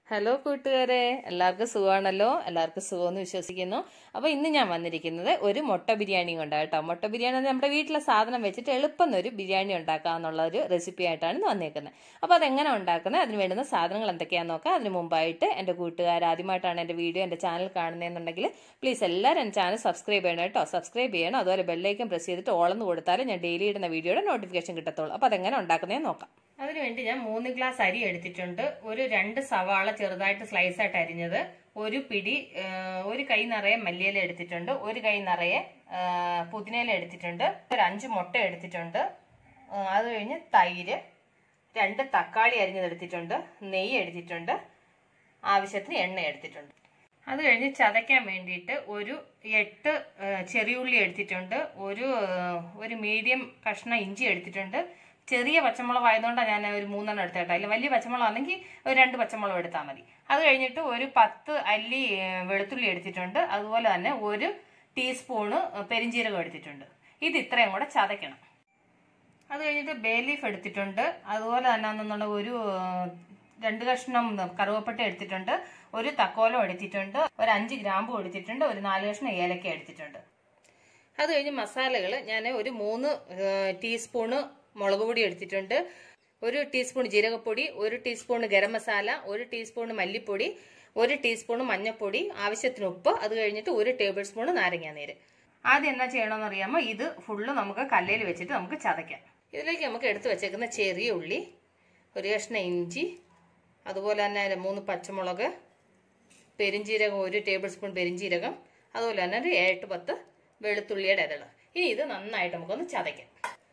hello കൂട്ടുകാരെ എല്ലാവർക്കും സുഖമാണല്ലോ എല്ലാവർക്കും സുഖമെന്ന് വിശ്വസിക്കുന്നു അപ്പോൾ ഇന്ന് ഞാൻ വന്നിരിക്കുന്നത് ഒരു മുട്ട ബിരിയാണി കൊണ്ടാണ് കേട്ടോ മുട്ട ബിരിയാണി എന്ന് നമ്മുടെ വീട്ടിലെ സാധനം വെച്ചിട്ട് എളുപ്പം ഒരു ബിരിയാണി ഉണ്ടാക്കാമെന്നുള്ള ഒരു റെസിപ്പി ആയിട്ടാണ് ഇന്ന് വന്നേക്കുന്നത് അപ്പോൾ അതെങ്ങനെ ഉണ്ടാക്കുന്നത് അതിന് വേണ്ടുന്ന സാധനങ്ങൾ എന്തൊക്കെയാണെന്ന് നോക്കാം അതിന് മുമ്പായിട്ട് എൻ്റെ കൂട്ടുകാർ ആദ്യമായിട്ടാണ് എൻ്റെ വീഡിയോ എൻ്റെ ചാനൽ കാണുന്നതെന്നുണ്ടെങ്കിൽ പ്ലീസ് എല്ലാവരും എൻ്റെ ചാനൽ സബ്സ്ക്രൈബ് ചെയ്യണം കേട്ടോ സബ്സ്ക്രൈബ് ചെയ്യണം അതുപോലെ ബെല്ലൈക്കൻ പ്രസ് ചെയ്തിട്ട് ഓളെന്ന് കൊടുത്താൽ ഞാൻ ഡെയിലി ഇടുന്ന വീഡിയോയുടെ നോട്ടിഫിക്കേഷൻ കിട്ടത്തുള്ളൂ അപ്പോൾ അതെങ്ങനെ ഉണ്ടാക്കുന്നതെന്ന് നോക്കാം അതിനുവേണ്ടി ഞാൻ മൂന്ന് ഗ്ലാസ് അരി എടുത്തിട്ടുണ്ട് ഒരു രണ്ട് സവാള ചെറുതായിട്ട് സ്ലൈസ് ആയിട്ട് അരിഞ്ഞത് ഒരു പിടി ആ, ഒരു കൈ നിറയെ മല്ലിയില എടുത്തിട്ടുണ്ട് ഒരു കൈ നിറയെ ആ, പുതിനയില എടുത്തിട്ടുണ്ട് ഒരു അഞ്ച് മുട്ട എടുത്തിട്ടുണ്ട് ആ, അത് കഴിഞ്ഞ് തൈര് രണ്ട് തക്കാളി അരിഞ്ഞത് എടുത്തിട്ടുണ്ട് നെയ്യ് എടുത്തിട്ടുണ്ട് ആവശ്യത്തിന് എണ്ണ എടുത്തിട്ടുണ്ട് അത് കഴിഞ്ഞ് ചതയ്ക്കാൻ വേണ്ടിയിട്ട് ഒരു എട്ട് ആ, ചെറിയുള്ളി എടുത്തിട്ടുണ്ട് ഒരു ആ, ഒരു മീഡിയം കഷ്ണം ഇഞ്ചി എടുത്തിട്ടുണ്ട് ചെറിയ പച്ചമുളക് ആയതുകൊണ്ടാണ് ഞാൻ ഒരു മൂന്നെണ്ണം എടുത്തേട്ടോ അതിൽ വലിയ പച്ചമുളക് ആണെങ്കിൽ ഒരു രണ്ട് പച്ചമുളക് എടുത്താൽ മതി അത് കഴിഞ്ഞിട്ട് ഒരു പത്ത് അല്ലി ആ, വെളുത്തുള്ളി എടുത്തിട്ടുണ്ട് അതുപോലെ തന്നെ ഒരു ടീസ്പൂണ് പെരിഞ്ജീരകം എടുത്തിട്ടുണ്ട് ഇത് ഇത്രയും കൂടെ ചതയ്ക്കണം അത് കഴിഞ്ഞിട്ട് ബേ ലീഫ് എടുത്തിട്ടുണ്ട് അതുപോലെ തന്നെ എന്നുള്ള ഒരു ആ, രണ്ട് കഷ്ണം കറുവപ്പട്ട എടുത്തിട്ടുണ്ട് ഒരു തക്കോലം എടുത്തിട്ടുണ്ട് ഒരു അഞ്ച് ഗ്രാമ്പും എടുത്തിട്ടുണ്ട് ഒരു നാല് കഷ്ണം ഏലക്ക എടുത്തിട്ടുണ്ട് അത് കഴിഞ്ഞ് മസാലകൾ ഞാൻ ഒരു മൂന്ന് ആ, ടീസ്പൂണ് മുളക് പൊടി എടുത്തിട്ടുണ്ട് ഒരു ടീസ്പൂൺ ജീരകപ്പൊടി ഒരു ടീസ്പൂൺ ഗരം മസാല ഒരു ടീസ്പൂൺ മല്ലിപ്പൊടി ഒരു ടീസ്പൂൺ മഞ്ഞൾപ്പൊടി ആവശ്യത്തിന് ഉപ്പ് അത് കഴിഞ്ഞിട്ട് ഒരു ടേബിൾ സ്പൂൺ നാരങ്ങാനീര് ആദ്യം എന്നാ ചെയ്യണമെന്ന് അറിയാമോ ഇത് ഫുള്ള് നമുക്ക് കല്ലയിൽ വെച്ചിട്ട് നമുക്ക് ചതയ്ക്കാം ഇതിലേക്ക് നമുക്ക് എടുത്തു വെച്ചേക്കുന്ന ചെറിയ ഉള്ളി ഒരു കഷ്ണം ഇഞ്ചി അതുപോലെ തന്നെ അതിന് മൂന്ന് പച്ചമുളക് പെരിഞ്ജീരകം ഒരു ടേബിൾ സ്പൂൺ പെരിഞ്ജീരകം അതുപോലെ തന്നെ ഒരു ഏഴ് പത്ത് വെളുത്തുള്ളിയുടെ ഇതള് ഇനി ഇത് നന്നായിട്ട് നമുക്കൊന്ന് ചതയ്ക്കാം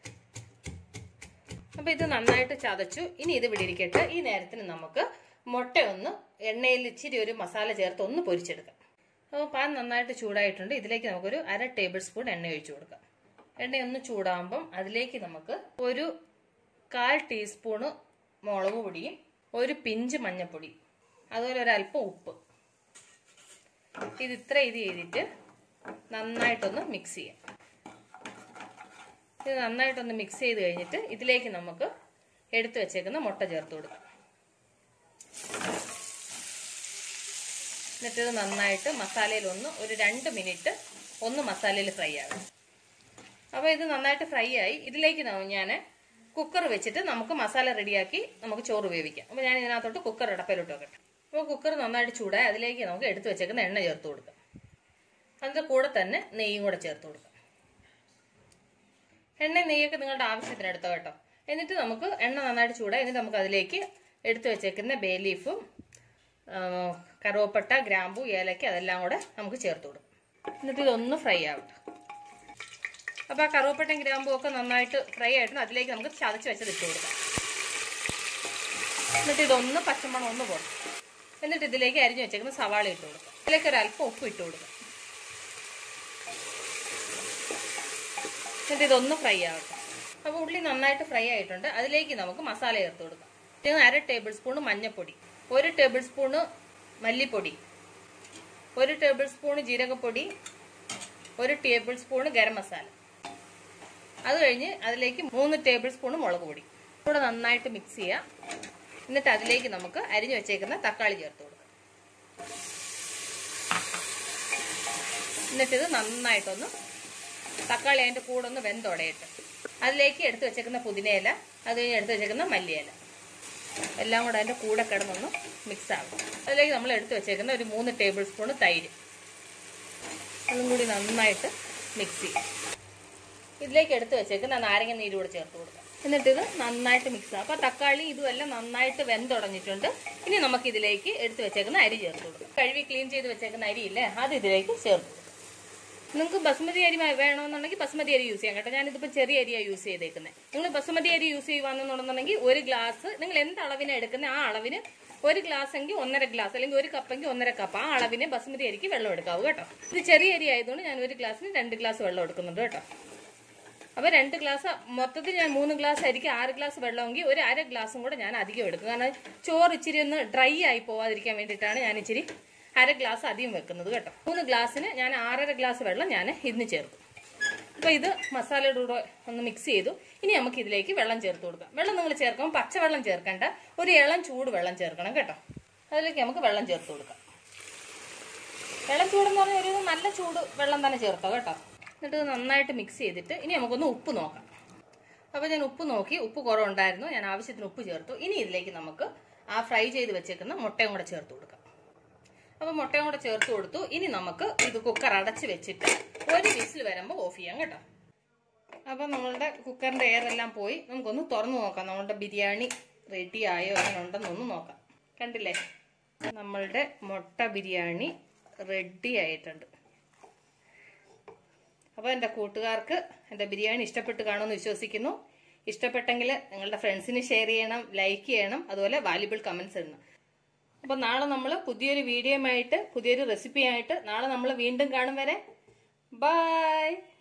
അപ്പൊ ഇത് നന്നായിട്ട് ചതച്ചു ഇനി ഇത് ഇവിടെ ഇരിക്കട്ടെ ഈ നേരത്തിന് നമുക്ക് മുട്ട ഒന്ന് എണ്ണയിൽ ഇച്ചിരി ഒരു മസാല ചേർത്ത് ഒന്ന് പൊരിച്ചെടുക്കാം അപ്പോൾ പാൻ നന്നായിട്ട് ചൂടായിട്ടുണ്ട് ഇതിലേക്ക് നമുക്കൊരു അര ടേബിൾ സ്പൂൺ എണ്ണ ഒഴിച്ചു കൊടുക്കാം എണ്ണ ഒന്ന് ചൂടാകുമ്പം അതിലേക്ക് നമുക്ക് ഒരു കാൽ ടീസ്പൂണ് മുളക് പൊടിയും ഒരു പിഞ്ച് മഞ്ഞൾപ്പൊടി അതുപോലെ ഒരല്പം ഉപ്പ് ഇത് ഇത്ര ഇത് ചെയ്തിട്ട് നന്നായിട്ടൊന്ന് മിക്സ് ചെയ്യാം ഇത് നന്നായിട്ടൊന്ന് മിക്സ് ചെയ്ത് കഴിഞ്ഞിട്ട് ഇതിലേക്ക് നമുക്ക് എടുത്തു വെച്ചേക്കുന്ന മുട്ട ചേർത്ത് കൊടുക്കാം എന്നിട്ട് ഇത് നന്നായിട്ട് മസാലയിൽ ഒന്ന് ഒരു രണ്ട് മിനിറ്റ് ഒന്ന് മസാലയിൽ ഫ്രൈ ആകും അപ്പോൾ ഇത് നന്നായിട്ട് ഫ്രൈ ആയി ഇതിലേക്ക് ഞാൻ കുക്കർ വെച്ചിട്ട് നമുക്ക് മസാല റെഡിയാക്കി നമുക്ക് ചോറ് വേവിക്കാം അപ്പോൾ ഞാൻ ഇതിനകത്തോട്ട് കുക്കർ അടപ്പയിലോട്ട് വെക്കട്ടെ അപ്പോൾ കുക്കർ നന്നായിട്ട് ചൂടായി അതിലേക്ക് നമുക്ക് എടുത്തു വെച്ചേക്കുന്ന എണ്ണ ചേർത്ത് കൊടുക്കാം അതിൻ്റെ കൂടെ തന്നെ നെയ്യും കൂടെ ചേർത്ത് കൊടുക്കാം എണ്ണ നെയ്യൊക്കെ നിങ്ങളുടെ ആവശ്യത്തിന് എടുത്തോ കേട്ടോ എന്നിട്ട് നമുക്ക് എണ്ണ നന്നായിട്ട് ചൂടായി എന്നിട്ട് നമുക്ക് അതിലേക്ക് എടുത്തു വെച്ചേക്കുന്ന ബേ ലീഫും ആ, കറുവപ്പട്ട ഗ്രാമ്പു ഏലക്ക അതെല്ലാം കൂടെ നമുക്ക് ചേർത്ത് കൊടുക്കും എന്നിട്ട് ഇതൊന്ന് ഫ്രൈ ആവട്ടെ അപ്പോൾ ആ കറുവപ്പട്ടയും ഗ്രാമ്പും ഒക്കെ നന്നായിട്ട് ഫ്രൈ ആയിട്ടുണ്ട് അതിലേക്ക് നമുക്ക് ചതച്ച് വെച്ചത് ഇട്ട് കൊടുക്കാം എന്നിട്ട് ഇതൊന്ന് പച്ചമണം ഒന്ന് പോകണം എന്നിട്ട് ഇതിലേക്ക് അരിഞ്ഞു വെച്ചേക്കുന്ന സവാള ഇട്ട് കൊടുക്കാം ഇതിലേക്ക് ഒരു അല്പം ഉപ്പ് ഇട്ട് കൊടുക്കാം എന്നിട്ട് ഇതൊന്ന് ഫ്രൈ ആവട്ടെ അപ്പോൾ ഉള്ളി നന്നായിട്ട് ഫ്രൈ ആയിട്ടുണ്ട് അതിലേക്ക് നമുക്ക് മസാല ചേർത്ത് കൊടുക്കാം ഇതിന് അര ടേബിൾ സ്പൂൺ മഞ്ഞൾപ്പൊടി ഒരു ടേബിൾ സ്പൂണ് മല്ലിപ്പൊടി ഒരു ടേബിൾ സ്പൂൺ ജീരകപ്പൊടി ഒരു ടേബിൾ സ്പൂൺ ഗരം മസാല അത് കഴിഞ്ഞ് അതിലേക്ക് മൂന്ന് ടേബിൾ സ്പൂൺ മുളക് പൊടി കൂടെ നന്നായിട്ട് മിക്സ് ചെയ്യാം എന്നിട്ട് അതിലേക്ക് നമുക്ക് അരിഞ്ഞു വെച്ചേക്കുന്ന തക്കാളി ചേർത്ത് കൊടുക്കാം എന്നിട്ടിത് നന്നായിട്ടൊന്ന് തക്കാളി അതിൻ്റെ കൂടെ ഒന്ന് വെന്തുടയിട്ട് അതിലേക്ക് എടുത്തു വെച്ചേക്കുന്ന പുതിനയില അത് കഴിഞ്ഞ് എടുത്തു വെച്ചേക്കുന്ന മല്ലിയില എല്ലാം കൂടെ അതിൻ്റെ കൂടെ കിടന്നൊന്ന് മിക്സ് ആകും അതിലേക്ക് നമ്മൾ എടുത്തു വെച്ചേക്കുന്ന ഒരു മൂന്ന് ടേബിൾ സ്പൂൺ തൈര് അതും കൂടി നന്നായിട്ട് മിക്സ് ചെയ്യും ഇതിലേക്ക് എടുത്തു വെച്ചേക്കുന്ന നാരങ്ങ നീര് കൂടെ ചേർത്ത് കൊടുക്കാം എന്നിട്ട് ഇത് നന്നായിട്ട് മിക്സ് ആകും അപ്പോൾ തക്കാളി ഇതുമെല്ലാം നന്നായിട്ട് വെന്തുടഞ്ഞിട്ടുണ്ട് ഇനി നമുക്ക് ഇതിലേക്ക് എടുത്തു വെച്ചേക്കുന്ന അരി ചേർത്ത് കൊടുക്കാം കഴുകി ക്ലീൻ ചെയ്ത് വെച്ചേക്കുന്ന അരിയില്ലേ അത് ഇതിലേക്ക് ചേർത്ത് കൊടുക്കാം നിങ്ങൾക്ക് ബസുമതി അരി വേ- വേണമെന്നുണ്ടെങ്കിൽ ബസുമതി അരി യൂസ് ചെയ്യാം കേട്ടോ ഞാനിതിപ്പോൾ ചെറിയ അരിയാണ് യൂസ് ചെയ്തേക്കുന്നത് നിങ്ങൾ ബസുമതി അരി യൂസ് ചെയ്യുവാണെന്നുണ്ടെന്നുണ്ടെങ്കിൽ ഒരു ഗ്ലാസ് നിങ്ങൾ എന്ത് അളവിന് എടുക്കുന്ന ആ അളവിന് ഒരു ഗ്ലാസ് എങ്കിൽ ഒന്നര ഗ്ലാസ് അല്ലെങ്കിൽ ഒരു കപ്പെങ്കിൽ ഒന്നര കപ്പ് ആ അളവിന് ബസുമതി അരിക്ക് വെള്ളം എടുക്കാവൂ കേട്ടോ ഇത് ചെറിയ അരി ആയതുകൊണ്ട് ഞാൻ ഒരു ഗ്ലാസ്സിന് രണ്ട് ഗ്ലാസ് വെള്ളം എടുക്കുന്നുണ്ട് കേട്ടോ അപ്പോൾ രണ്ട് ഗ്ലാസ് മൊത്തത്തിൽ ഞാൻ മൂന്ന് ഗ്ലാസ് അരിക്ക് ആറ് ഗ്ലാസ് വെള്ളമെങ്കിൽ ഒരു അര ഗ്ലാസും കൂടെ ഞാൻ അധികം എടുക്കും കാരണം ചോറ് ഇച്ചിരി ഒന്ന് ഡ്രൈ ആയി പോവാതിരിക്കാൻ വേണ്ടിയിട്ടാണ് ഞാൻ ഇച്ചിരി അര ഗ്ലാസ് അധികം വെക്കുന്നത് കേട്ടോ മൂന്ന് ഗ്ലാസ്സിന് ഞാൻ ആറര ഗ്ലാസ് വെള്ളം ഞാൻ ഇന്ന് ചേർക്കും അപ്പോൾ ഇത് മസാലയുടെ കൂടെ ഒന്ന് മിക്സ് ചെയ്തു ഇനി നമുക്ക് ഇതിലേക്ക് വെള്ളം ചേർത്ത് കൊടുക്കാം വെള്ളം നിങ്ങൾ ചേർക്കുമ്പോൾ പച്ചവെള്ളം ചേർക്കണ്ട ഒരു ഇളം ചൂട് വെള്ളം ചേർക്കണം കേട്ടോ അതിലേക്ക് നമുക്ക് വെള്ളം ചേർത്ത് കൊടുക്കാം വെള്ളം ചൂടെന്ന് പറഞ്ഞാൽ ഒരു നല്ല ചൂട് വെള്ളം തന്നെ ചേർത്തോ കേട്ടോ എന്നിട്ട് ഇത് നന്നായിട്ട് മിക്സ് ചെയ്തിട്ട് ഇനി നമുക്കൊന്ന് ഉപ്പ് നോക്കാം അപ്പോൾ ഞാൻ ഉപ്പ് നോക്കി ഉപ്പ് കുറവുണ്ടായിരുന്നു ഞാൻ ആവശ്യത്തിന് ഉപ്പ് ചേർത്തു ഇനി ഇതിലേക്ക് നമുക്ക് ആ ഫ്രൈ ചെയ്ത് വെച്ചേക്കുന്ന മുട്ടയും കൂടെ ചേർത്ത് കൊടുക്കാം അപ്പോൾ മുട്ടയും കൂടെ ചേർത്ത് കൊടുത്തു ഇനി നമുക്ക് ഇത് കുക്കർ അടച്ച് വെച്ചിട്ട് ഒരു വിസിൽ വരുമ്പോൾ ഓഫ് ചെയ്യാം കേട്ടോ അപ്പം നമ്മളുടെ കുക്കറിൻ്റെ എയർ എല്ലാം പോയി നമുക്കൊന്ന് തുറന്നു നോക്കാം നമ്മളുടെ ബിരിയാണി റെഡി ആയോ അങ്ങനെ ഉണ്ടെന്നൊന്ന് നോക്കാം കണ്ടില്ലേ നമ്മളുടെ മുട്ട ബിരിയാണി റെഡി ആയിട്ടുണ്ട് അപ്പോൾ എൻ്റെ കൂട്ടുകാർക്ക് എൻ്റെ ബിരിയാണി ഇഷ്ടപ്പെട്ട് കാണുമെന്ന് വിശ്വസിക്കുന്നു ഇഷ്ടപ്പെട്ടെങ്കിൽ നിങ്ങളുടെ ഫ്രണ്ട്സിന് ഷെയർ ചെയ്യണം ലൈക്ക് ചെയ്യണം അതുപോലെ വാല്യുബിൾ കമൻസ് ഇടണം അപ്പോൾ നാളെ നമ്മൾ പുതിയൊരു വീഡിയോ ആയിട്ട് പുതിയൊരു റെസിപ്പി ആയിട്ട് നാളെ നമ്മൾ വീണ്ടും കാണും വരെ ബൈ